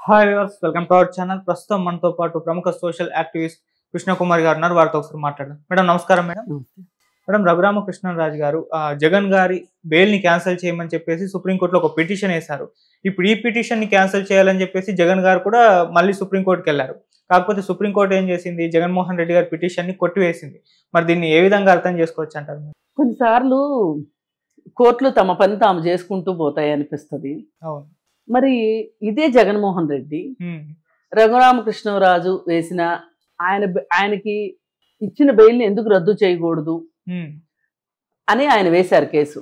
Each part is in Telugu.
Hi viewers welcome to our channel ప్రస్తుతం మనతో పాటు ప్రముఖ సోషల్ యాక్టివిస్ట్ కృష్ణకుమార్ గారు ఉన్నారు వారితో ఒకసారి మాట్లాడదాం మేడం నమస్కారం మేడం మేడం రఘురామకృష్ణరాజు గారు ఆ, జగన్ గారి బెయిల్ ని క్యాన్సిల్ చేయమని చెప్పేసి సుప్రీంకోర్టులో ఒక పిటిషన్ వేశారు ఇప్పుడు ఈ పిటిషన్ ని క్యాన్సిల్ చేయాలని చెప్పేసి జగన్ గారు కూడా మళ్ళీ సుప్రీంకోర్టుకి వెళ్ళారు కాకపోతే సుప్రీంకోర్టు ఏం చేసింది జగన్మోహన్ రెడ్డి గారి పిటిషన్ ని కొట్టివేసింది మరి దీన్ని ఏ విధంగా అర్థం చేసుకోవచ్చు అంటారు మేడం? కొన్నిసార్లు కోర్టులు తమ పని తాము చేసుకుంటూ పోతాయి అనిపిస్తుంది అవును మరి ఇదే జగన్మోహన్ రెడ్డి ఉమ్, రఘురామకృష్ణరాజు వేసిన ఆయన ఆయనకి ఇచ్చిన బెయిల్ని ఎందుకు రద్దు చేయకూడదు ఉమ్, అని ఆయన వేశారు కేసు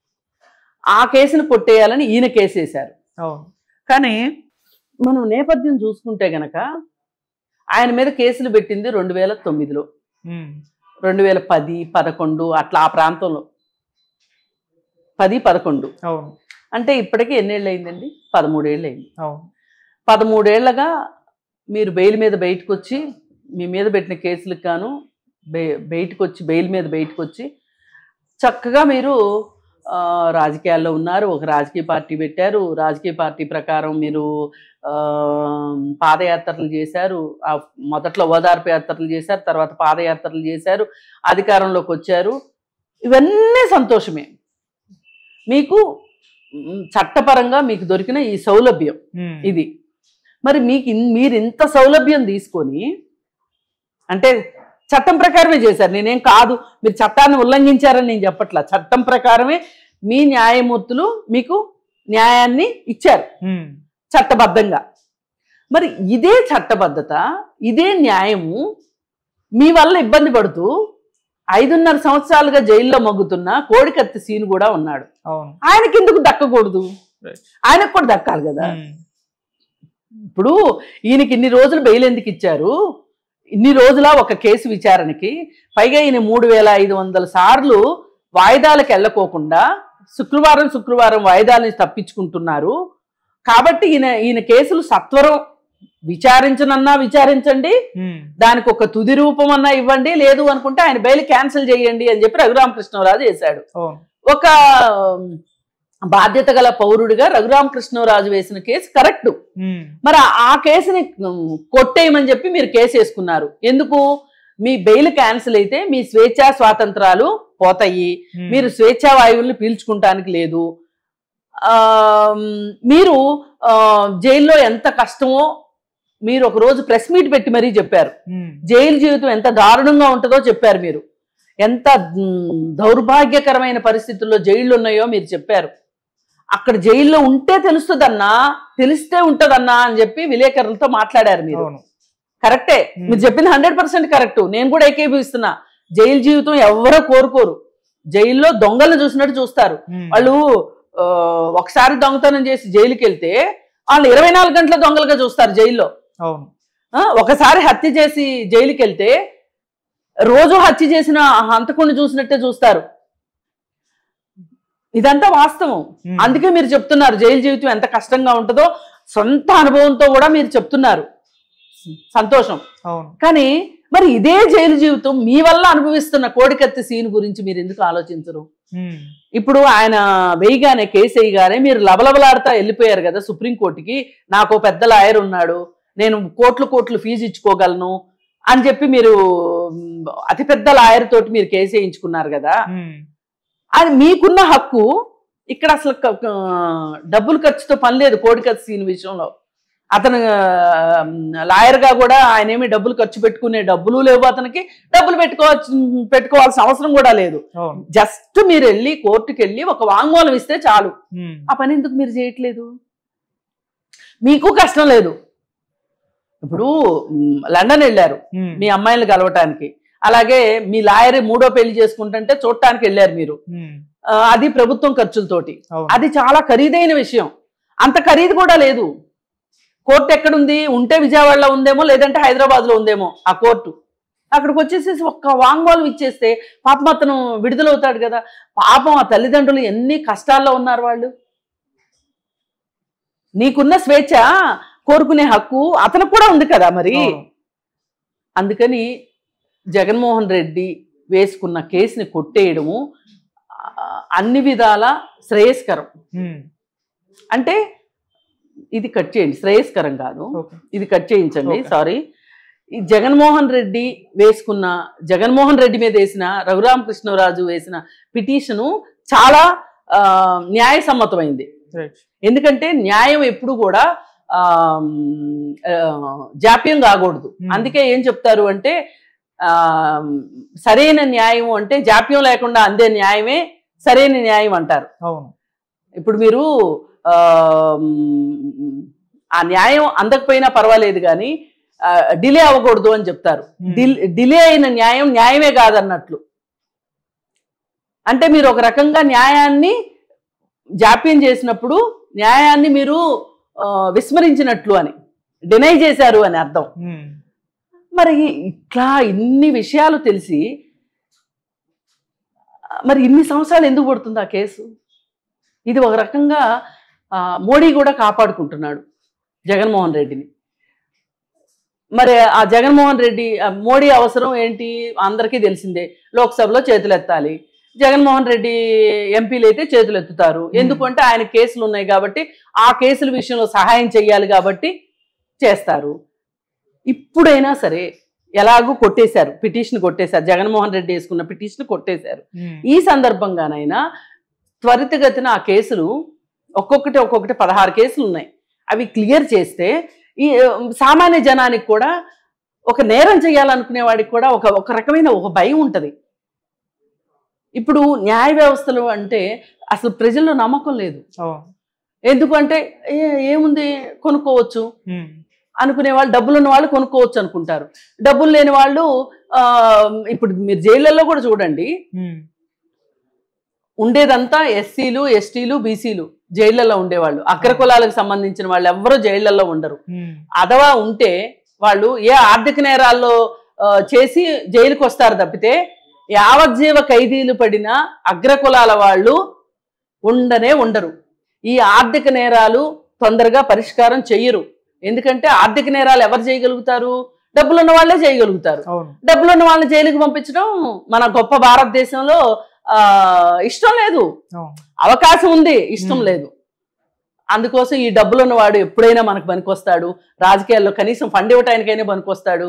ఆ కేసును కొట్టేయాలని ఈయన కేసు వేశారు అవును కానీ మనం నేపథ్యం చూసుకుంటే గనక ఆయన మీద కేసులు పెట్టింది రెండు వేల తొమ్మిదిలో ఉమ్, రెండు వేల పది పదకొండు అట్లా ఆ ప్రాంతంలో పది పదకొండు అవును అంటే ఇప్పటికీ ఎన్నేళ్ళు అయిందండి పదమూడేళ్ళు అయింది అవును పదమూడేళ్లగా మీరు బెయిల్ మీద బయటకు వచ్చి మీ మీద పెట్టిన కేసులకు గాను బె బయటకు వచ్చి బెయిల్ మీద బయటకు వచ్చి చక్కగా మీరు ఆ, రాజకీయాల్లో ఉన్నారు ఒక రాజకీయ పార్టీ పెట్టారు రాజకీయ పార్టీ ప్రకారం మీరు ఆ, పాదయాత్రలు చేశారు ఆ మొదట్లో ఓదార్పు యాత్రలు చేశారు తర్వాత పాదయాత్రలు చేశారు అధికారంలోకి వచ్చారు ఇవన్నీ సంతోషమే మీకు మ్, చట్టపరంగా మీకు దొరికిన ఈ సౌలభ్యం ఉమ్, ఇది మరి మీకు ఇన్- మీరు ఇంత సౌలభ్యం తీసుకొని అంటే చట్టం ప్రకారమే చేశారు నేనేం కాదు మీరు చట్టాన్ని ఉల్లంఘించారని నేను చెప్పట్లా చట్టం ప్రకారమే మీ న్యాయమూర్తులు మీకు న్యాయాన్ని ఇచ్చారు ఉమ్, చట్టబద్ధంగా మరి ఇదే చట్టబద్ధత ఇదే న్యాయము మీ వల్ల ఇబ్బంది పడుతూ ఐదున్నర సంవత్సరాలుగా జైల్లో మగ్గుతున్న కోడికత్తి సీన్ కూడా ఉన్నాడు అవును ఆయనకి ఎందుకు దక్కకూడదు Right. ఆయనకు కూడా దక్కాలి కదా ఉమ్, ఇప్పుడు ఈయనకి ఇన్ని రోజులు బెయిల్ ఎందుకు ఇచ్చారు ఇన్ని రోజుల ఒక కేసు విచారణకి పైగా ఈయన మూడు వేల ఐదు వందల సార్లు వాయిదాలకు వెళ్ళకోకుండా శుక్రవారం శుక్రవారం వాయిదాలని తప్పించుకుంటున్నారు కాబట్టి ఈయన ఈయన కేసులు సత్వరం విచారించనన్నా విచారించండి ఉమ్, దానికి ఒక తుది రూపం అన్నా ఇవ్వండి లేదు అనుకుంటే ఆయన బెయిల్ క్యాన్సిల్ చేయండి అని చెప్పి రఘురామకృష్ణరాజు చేశాడు అవును ఒక ఉమ్, బాధ్యత గల పౌరుడిగా రఘురామకృష్ణరాజు వేసిన కేసు కరెక్ట్ ఉమ్, మరి ఆ- ఆ కేసుని ఉమ్, కొట్టేయమని చెప్పి మీరు కేసు వేసుకున్నారు ఎందుకు మీ బెయిల్ క్యాన్సిల్ అయితే మీ స్వేచ్ఛా స్వాతంత్రాలు పోతాయి ఉమ్, మీరు స్వేచ్ఛా వాయువుల్ని పీల్చుకుంటానికి లేదు ఆ, ఉమ్, మీరు ఆ, జైల్లో ఎంత కష్టమో మీరు ఒక రోజు ప్రెస్ మీట్ పెట్టి మరీ చెప్పారు ఉమ్, జైలు జీవితం ఎంత దారుణంగా ఉంటుందో చెప్పారు మీరు ఎంత ఉమ్, దౌర్భాగ్యకరమైన పరిస్థితుల్లో జైళ్ళు ఉన్నాయో మీరు చెప్పారు అక్కడ జైల్లో ఉంటే తెలుస్తుందన్నా తెలిస్తే ఉంటదన్నా అని చెప్పి విలేకరులతో మాట్లాడారు మీరు అవును కరెక్టే Hmm. మీరు చెప్పింది హండ్రెడ్ పర్సెంట్ కరెక్ట్ నేను కూడా ఏకీభవిస్తున్నా జైలు జీవితం ఎవరో కోరుకోరు జైల్లో దొంగలను చూసినట్టు చూస్తారు ఉమ్, వాళ్ళు ఆ, ఒకసారి దొంగతనం చేసి జైలుకి వెళ్తే వాళ్ళు ఇరవై నాలుగు గంటల దొంగలుగా చూస్తారు జైల్లో అవును ఆ, ఒకసారి హత్య చేసి జైలుకి వెళ్తే రోజు హత్య చేసిన హంతకుడిని చూసినట్టే చూస్తారు ఇదంతా వాస్తవం ఉమ్, అందుకే మీరు చెప్తున్నారు జైలు జీవితం ఎంత కష్టంగా ఉంటుందో సొంత అనుభవంతో కూడా మీరు చెప్తున్నారు సంతోషం అవును కానీ మరి ఇదే జైలు జీవితం మీ వల్ల అనుభవిస్తున్న కోడికత్తి సీన్ గురించి మీరు ఎందుకు ఆలోచించరు ఉమ్, ఇప్పుడు ఆయన వేయగానే కేసు వేయగానే మీరు లబలబలాడుతా వెళ్ళిపోయారు కదా సుప్రీంకోర్టుకి నాకు ఓ పెద్ద లాయర్ ఉన్నాడు నేను కోట్లు కోట్లు ఫీజు ఇచ్చుకోగలను అని చెప్పి మీరు మ్, అతిపెద్ద లాయర్ తోటి మీరు కేసు వేయించుకున్నారు కదా ఉమ్, అది మీకున్న హక్కు ఇక్కడ అసలు క- క- డబ్బులు ఖర్చుతో పని లేదు కోడికత్తి సీన్ విషయంలో అతను లాయర్గా కూడా ఆయన ఏమి డబ్బులు ఖర్చు పెట్టుకునే డబ్బులు లేవు అతనికి డబ్బులు పెట్టుకోవచ్చు పెట్టుకోవాల్సిన అవసరం కూడా లేదు అవును జస్ట్ మీరు వెళ్ళి కోర్టుకి వెళ్ళి ఒక వాంగ్మూలం ఇస్తే చాలు ఉమ్, ఆ పని ఎందుకు మీరు చేయట్లేదు మీకు కష్టం లేదు ఇప్పుడు మ్, లండన్ వెళ్ళారు ఉమ్, మీ అమ్మాయిలు కలవటానికి అలాగే మీ లాయర్ మూడో పెళ్లి చేసుకుంటుంటే చూడటానికి వెళ్ళారు మీరు ఉమ్, ఆ, అది ప్రభుత్వం ఖర్చులతోటి అవును అది చాలా ఖరీదైన విషయం అంత ఖరీదు కూడా లేదు కోర్టు ఎక్కడుంది ఉంటే విజయవాడలో ఉందేమో లేదంటే హైదరాబాద్లో ఉందేమో ఆ కోర్టు అక్కడికి వచ్చేసేసి ఒక్క వాంగ్మూలం ఇచ్చేస్తే పాపం అతను విడుదలవుతాడు కదా పాపం ఆ తల్లిదండ్రులు ఎన్ని కష్టాల్లో ఉన్నారు వాళ్ళు నీకున్న స్వేచ్ఛ కోరుకునే హక్కు అతనికి కూడా ఉంది కదా మరి అవును. అందుకని జగన్మోహన్ రెడ్డి వేసుకున్న కేసుని కొట్టేయడము ఆ, అన్ని విధాల శ్రేయస్కరం ఉమ్, అంటే ఇది కట్ చేయండి శ్రేయస్కరం కాదు ఓకే ఇది కట్ చేయించండి Okay. సారీ ఈ జగన్మోహన్ రెడ్డి వేసుకున్న జగన్మోహన్ రెడ్డి మీద వేసిన రఘురామకృష్ణరాజు వేసిన పిటిషను చాలా ఆ, న్యాయసమ్మతమైంది రైట్ ఎందుకంటే న్యాయం ఎప్పుడు కూడా ఆ, ఆ, జాప్యం కాకూడదు Hmm. అందుకే ఏం చెప్తారు అంటే ఆ, సరైన న్యాయం అంటే జాప్యం లేకుండా అందే న్యాయమే సరైన న్యాయం అంటారు అవును ఇప్పుడు మీరు ఆ, మ్, ఆ న్యాయం అందకపోయినా పర్వాలేదు కానీ డిలే అవ్వకూడదు అని చెప్తారు Hmm. డిల్- డిలే అయిన న్యాయం న్యాయమే కాదన్నట్లు అంటే మీరు ఒక రకంగా న్యాయాన్ని జాప్యం చేసినప్పుడు న్యాయాన్ని మీరు ఆ, విస్మరించినట్లు అని డినై చేశారు అని అర్థం ఉమ్. మరి ఇట్లా ఇన్ని విషయాలు తెలిసి మరి ఇన్ని సంవత్సరాలు ఎందుకు పడుతుంది ఆ కేసు ఇది ఒక రకంగా ఆ, మోడీ కూడా కాపాడుకుంటున్నాడు జగన్మోహన్ రెడ్డిని మరి ఆ జగన్మోహన్ రెడ్డి ఆ మోడీ అవసరం ఏంటి అందరికీ తెలిసిందే లోక్సభలో చేతులు ఎత్తాలి జగన్మోహన్ రెడ్డి ఎంపీలు అయితే చేతులు ఎత్తుతారు ఎందుకంటే ఆయన కేసులు ఉన్నాయి కాబట్టి ఆ కేసుల విషయంలో సహాయం చేయాలి కాబట్టి చేస్తారు ఇప్పుడైనా సరే ఎలాగూ కొట్టేశారు పిటిషన్ కొట్టేశారు జగన్మోహన్ రెడ్డి వేసుకున్న పిటిషన్ కొట్టేశారు ఉమ్. ఈ సందర్భంగానైనా త్వరితగతిన ఆ కేసులు ఒక్కొక్కటి ఒక్కొక్కటి పదహారు కేసులు ఉన్నాయి అవి క్లియర్ చేస్తే ఈ ఆ, సామాన్య జనానికి కూడా ఒక నేరం చేయాలనుకునే వాడికి కూడా ఒక ఒక రకమైన ఒక భయం ఉంటుంది ఇప్పుడు న్యాయ వ్యవస్థలు అంటే అసలు ప్రజల్లో నమ్మకం లేదు అవును ఎందుకంటే ఏ ఏముంది కొనుక్కోవచ్చు ఉమ్. అనుకునే వాళ్ళు డబ్బులు ఉన్న వాళ్ళు కొనుక్కోవచ్చు అనుకుంటారు డబ్బులు లేని వాళ్ళు ఆ, ఇప్పుడు మీరు జైళ్ళల్లో కూడా చూడండి ఉమ్. ఉండేదంతా ఎస్సీలు ఎస్టీలు బీసీలు జైళ్ళల్లో ఉండేవాళ్ళు అగ్రకులాలకు సంబంధించిన వాళ్ళు ఎవ్వరూ జైళ్ళల్లో ఉండరు ఉమ్. అథవా ఉంటే వాళ్ళు ఏ ఆర్థిక నేరాల్లో ఆ, చేసి జైలుకి వస్తారు తప్పితే యావజ్జీవ ఖైదీలు పడిన అగ్రకులాల వాళ్ళు ఉండనే ఉండరు ఈ ఆర్థిక నేరాలు తొందరగా పరిష్కారం చెయ్యరు ఎందుకంటే ఆర్థిక నేరాలు ఎవరు చేయగలుగుతారు డబ్బులున్న వాళ్ళే చేయగలుగుతారు అవును డబ్బులు ఉన్న వాళ్ళని జైలుకి పంపించడం మన గొప్ప భారతదేశంలో ఆ, ఇష్టం లేదు అవును అవకాశం ఉంది ఇష్టం మ్మ్. లేదు అందుకోసం ఈ డబ్బులు ఉన్నవాడు ఎప్పుడైనా మనకు పనికొస్తాడు రాజకీయాల్లో కనీసం ఫండ్ ఇవ్వటానికైనా పనికొస్తాడు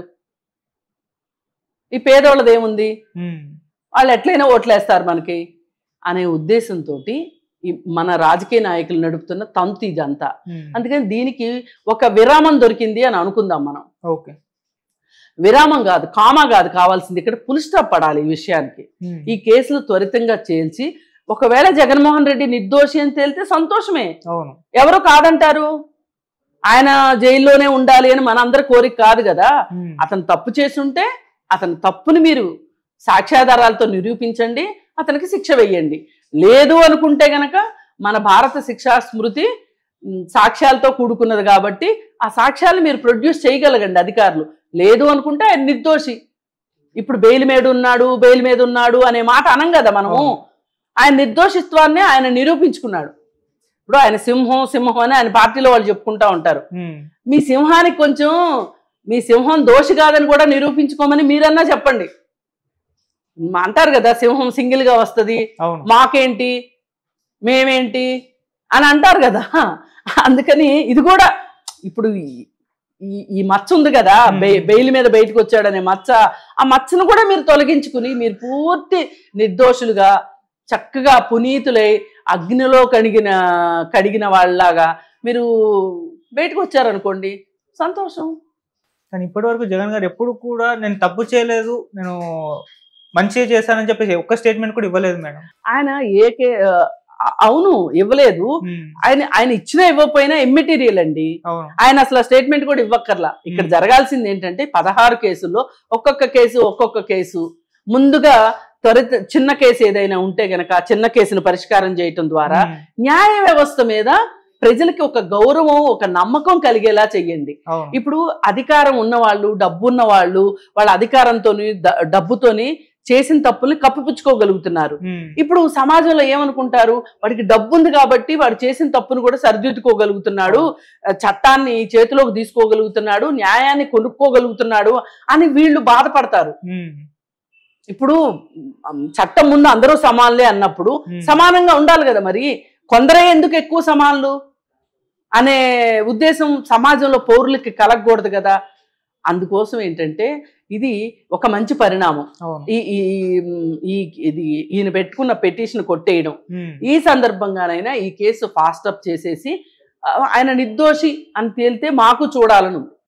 ఈ పేదోళ్ళది ఏముంది ఉమ్. వాళ్ళు ఎట్లయినా ఓట్లేస్తారు మనకి అనే ఉద్దేశంతో మన రాజకీయ నాయకులు నడుపుతున్న తంతు ఇదంతా ఉమ్. అందుకని దీనికి ఒక విరామం దొరికింది అని అనుకుందాం మనం ఓకే విరామం కాదు కామా కాదు కావాల్సింది ఇక్కడ పులి స్టాప్ పడాలి ఈ విషయానికి ఉమ్. ఈ కేసులు త్వరితంగా చేల్చి ఒకవేళ జగన్మోహన్ రెడ్డి నిర్దోషి అని తేలితే సంతోషమే అవును ఎవరు కాదంటారు ఆయన జైల్లోనే ఉండాలి అని మనందరి కోరిక కాదు కదా ఉమ్. అతను తప్పు చేస్తుంటే అతని తప్పుని మీరు సాక్ష్యాధారాలతో నిరూపించండి అతనికి శిక్ష వెయ్యండి లేదు అనుకుంటే గనక మన భారత శిక్షా స్మృతి ఉమ్, సాక్ష్యాలతో కూడుకున్నది కాబట్టి ఆ సాక్ష్యాలు మీరు ప్రొడ్యూస్ చేయగలగండి అధికారులు లేదు అనుకుంటే ఆయన నిర్దోషి ఇప్పుడు బెయిల్ మీద ఉన్నాడు బెయిల్ మీద ఉన్నాడు అనే మాట అనం కదా మనము అవును. ఆయన నిర్దోషిత్వాన్ని ఆయన నిరూపించుకున్నాడు ఇప్పుడు ఆయన సింహం సింహం అని ఆయన పార్టీలో వాళ్ళు చెప్పుకుంటా ఉంటారు ఉమ్. మీ సింహానికి కొంచెం మీ సింహం దోషి కాదని కూడా నిరూపించుకోమని మీరన్నా చెప్పండి మ- అంటారు కదా సింహం సింగిల్ గా వస్తుంది అవును మాకేంటి మేమేంటి అని అంటారు కదా అందుకని ఇది కూడా ఇప్పుడు ఈ- ఈ ఈ మచ్చ ఉంది కదా బె- Hmm. బెయిల్ మీద బయటకు వచ్చాడనే మచ్చ ఆ మచ్చను కూడా మీరు తొలగించుకుని మీరు పూర్తి నిర్దోషులుగా చక్కగా పునీతులై అగ్నిలో కడిగిన కడిగిన వాళ్ళలాగా మీరు బయటకు వచ్చారనుకోండి సంతోషం కానీ ఇప్పటి వరకు జగన్ గారు ఎప్పుడు కూడా నేను తప్పు చేయలేదు నేను మంచిగా చేశానని చెప్పేసి ఒక్క స్టేట్మెంట్ కూడా ఇవ్వలేదు మేడం ఆయన ఏకే ఆ, అవును ఇవ్వలేదు ఉమ్. ఆయన ఆయన ఇచ్చినా ఇవ్వకపోయినా ఇమ్మెటీరియల్ అండి అవును ఆయన అసలు స్టేట్మెంట్ కూడా ఇవ్వక్కర్లా ఇక్కడ Hmm. జరగాల్సింది ఏంటంటే పదహారు కేసుల్లో ఒక్కొక్క కేసు ఒక్కొక్క కేసు ముందుగా త్వరిత చిన్న కేసు ఏదైనా ఉంటే గనక ఆ చిన్న కేసును పరిష్కారం చేయటం ద్వారా ఉమ్. న్యాయ వ్యవస్థ మీద ప్రజలకి ఒక గౌరవం ఒక నమ్మకం కలిగేలా చెయ్యండి అవును ఇప్పుడు అధికారం ఉన్నవాళ్ళు డబ్బు ఉన్న వాళ్ళు వాళ్ళ అధికారంతోని ద- డబ్బుతోని చేసిన తప్పుల్ని కప్పిపుచ్చుకోగలుగుతున్నారు ఉమ్. ఇప్పుడు సమాజంలో ఏమనుకుంటారు వాడికి డబ్బు ఉంది కాబట్టి వాడు చేసిన తప్పును కూడా సరిదిద్దుకోగలుగుతున్నాడు ఆ, చట్టాన్ని చేతిలోకి తీసుకోగలుగుతున్నాడు న్యాయాన్ని కొనుక్కోగలుగుతున్నాడు అని వీళ్ళు బాధపడతారు ఉమ్. ఇప్పుడు ఉమ్, చట్టం ముందు అందరూ సమానులే అన్నప్పుడు ఉమ్. సమానంగా ఉండాలి కదా మరి కొందరే ఎందుకు ఎక్కువ సమానులు అనే ఉద్దేశం సమాజంలో పౌరులకి కలగకూడదు కదా అందుకోసం ఏంటంటే ఇది ఒక మంచి పరిణామం అవును ఈ ఈ ఈ ఇది ఈయన పెట్టుకున్న పెటిషన్ కొట్టేయడం ఉమ్. ఈ సందర్భంగానైనా ఈ కేసు ఫాస్ట్ అప్ చేసేసి ఆ, ఆయన నిర్దోషి అని తేలితే మాకు చూడాలని ఉంది